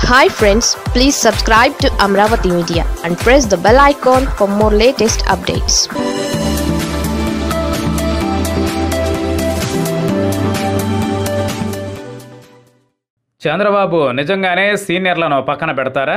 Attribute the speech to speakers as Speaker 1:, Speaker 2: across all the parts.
Speaker 1: hi friends please subscribe to Amaravati Media and press the bell icon for more latest updates
Speaker 2: Chandrababu నిజంగానే సీనియర్లను పక్కన పెడతారా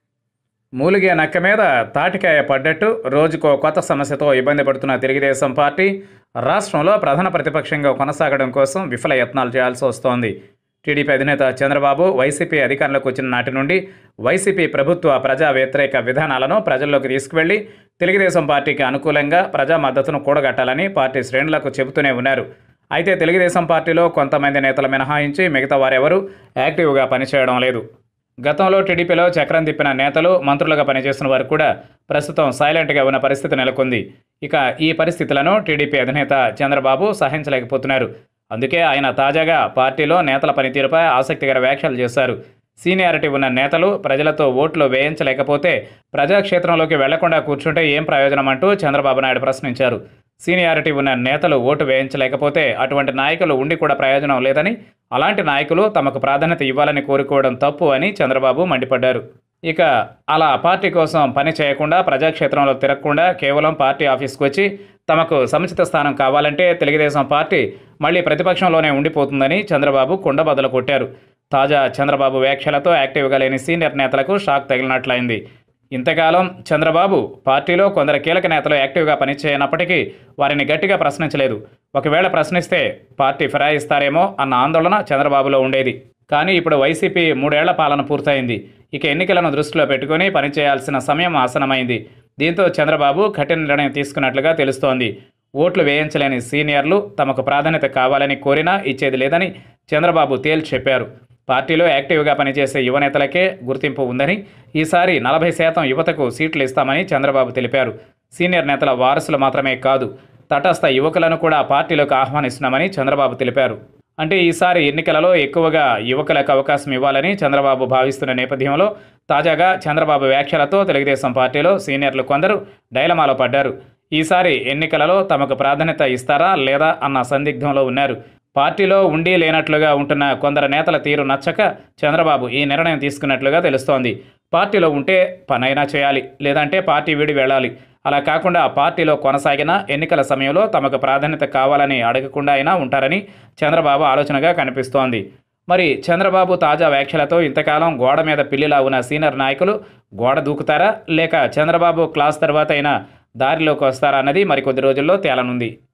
Speaker 2: మూలిగే నక్క మీద తాటికాయ పడ్డట్టు రోజుకో కొత్త సమస్యతో ఇబ్బంది పడుతున్న తెలుగుదేశం పార్టీ రాష్ట్రంలో ప్రధాన ప్రతిపక్షంగా కొనసాగడం కోసం విఫల యత్నాలు చేయాల్సి వస్తోంది టీడీపీ అధినేత చంద్రబాబు వైసీపీ అధికారంలోకి వచ్చిన నాటి నుండి వైసీపీ ప్రభుత్వ ప్రజా వ్యతిరేక విధానాలను ప్రజల్లోకి తీసుకువెళ్లి తెలుగుదేశం పార్టీకి అనుకూలంగా ప్రజా మద్దతును కూడగట్టాలని పార్టీ శ్రేణులకు చెబుతూనే ఉన్నారు అయితే తెలుగుదేశం పార్టీలో కొంతమంది నేతలు మినహాయించి మిగతా వారెవరూ యాక్టివ్గా పనిచేయడం లేదు గతంలో టీడీపీలో చక్రం తిప్పిన నేతలు మంత్రులుగా పనిచేస్తున్న వారు కూడా ప్రస్తుతం సైలెంట్గా ఉన్న పరిస్థితి నెలకొంది ఇక ఈ పరిస్థితులను టీడీపీ అధినేత చంద్రబాబు సహించలేకపోతున్నారు అందుకే ఆయన తాజాగా పార్టీలో నేతల పనితీరుపై ఆసక్తికర వ్యాఖ్యలు చేశారు సీనియారిటీ ఉన్న నేతలు ప్రజలతో ఓట్లు వేయించలేకపోతే ప్రజాక్షేత్రంలోకి వెళ్లకుండా కూర్చుంటే ఏం ప్రయోజనం అంటూ చంద్రబాబు నాయుడు ప్రశ్నించారు సీనియారిటీ ఉన్న నేతలు ఓటు వేయించలేకపోతే అటువంటి నాయకులు ఉండి కూడా ప్రయోజనం లేదని అలాంటి నాయకులు తమకు ప్రాధాన్యత ఇవ్వాలని కోరుకోవడం తప్పు అని చంద్రబాబు మండిపడ్డారు ఇక అలా పార్టీ కోసం పని చేయకుండా ప్రజాక్షేత్రంలో తిరగకుండా కేవలం పార్టీ ఆఫీస్కి వచ్చి తమకు సముచిత స్థానం కావాలంటే తెలుగుదేశం పార్టీ మళ్ళీ ప్రతిపక్షంలోనే ఉండిపోతుందని చంద్రబాబు కుండబద్దలు కొట్టారు తాజా చంద్రబాబు వ్యాఖ్యలతో యాక్టివ్గా లేని సీనియర్ నేతలకు షాక్ తగిలినట్లయింది ఇంతకాలం చంద్రబాబు పార్టీలో కొందరు కీలక నేతలు యాక్టివ్గా పనిచేయనప్పటికీ వారిని గట్టిగా ప్రశ్నించలేదు ఒకవేళ ప్రశ్నిస్తే పార్టీ ఫిరాయిస్తారేమో అన్న ఆందోళన చంద్రబాబులో ఉండేది కానీ ఇప్పుడు వైసీపీ మూడేళ్ల పాలన పూర్తయింది ఇక ఎన్నికలను దృష్టిలో పెట్టుకుని పనిచేయాల్సిన సమయం ఆసనమైంది దీంతో చంద్రబాబు కఠిన నిర్ణయం తీసుకున్నట్లుగా తెలుస్తోంది ఓట్లు వేయించలేని సీనియర్లు తమకు ప్రాధాన్యత కావాలని కోరినా ఇచ్చేది లేదని చంద్రబాబు తేల్చి చెప్పారు పార్టీలో యాక్టివ్గా పనిచేసే యువనేతలకే గుర్తింపు ఉందని ఈసారి నలభై శాతం యువతకు సీట్లు ఇస్తామని చంద్రబాబు తెలిపారు సీనియర్ నేతల వారసులు మాత్రమే కాదు తటస్థ యువకులను కూడా పార్టీలోకి ఆహ్వానిస్తున్నామని చంద్రబాబు తెలిపారు అంటే ఈసారి ఎన్నికలలో ఎక్కువగా యువకులకు అవకాశం ఇవ్వాలని చంద్రబాబు భావిస్తున్న నేపథ్యంలో తాజాగా చంద్రబాబు వ్యాఖ్యలతో తెలుగుదేశం పార్టీలో సీనియర్లు కొందరు డైలమాలో పడ్డారు ఈసారి ఎన్నికలలో తమకు ప్రాధాన్యత ఇస్తారా లేదా అన్న సందిగ్ధంలో ఉన్నారు పార్టీలో ఉండి లేనట్లుగా ఉంటున్న కొందరు నేతల తీరు నచ్చక చంద్రబాబు ఈ నిర్ణయం తీసుకున్నట్లుగా తెలుస్తోంది పార్టీలో ఉంటే పనైనా చేయాలి లేదంటే పార్టీ వీడి వెళ్ళాలి అలా కాకుండా పార్టీలో కొనసాగిన ఎన్నికల సమయంలో తమకు ప్రాధాన్యత కావాలని అడగకుండా అయినా ఉంటారని చంద్రబాబు ఆలోచనగా కనిపిస్తోంది మరి చంద్రబాబు తాజా వ్యాఖ్యలతో ఇంతకాలం గోడ మీద పిల్లిలా ఉన్న సీనియర్ నాయకులు గోడ దూకుతారా లేక చంద్రబాబు క్లాస్ తర్వాత అయినా దారిలోకి వస్తారా అన్నది మరికొద్ది రోజుల్లో తేలనుంది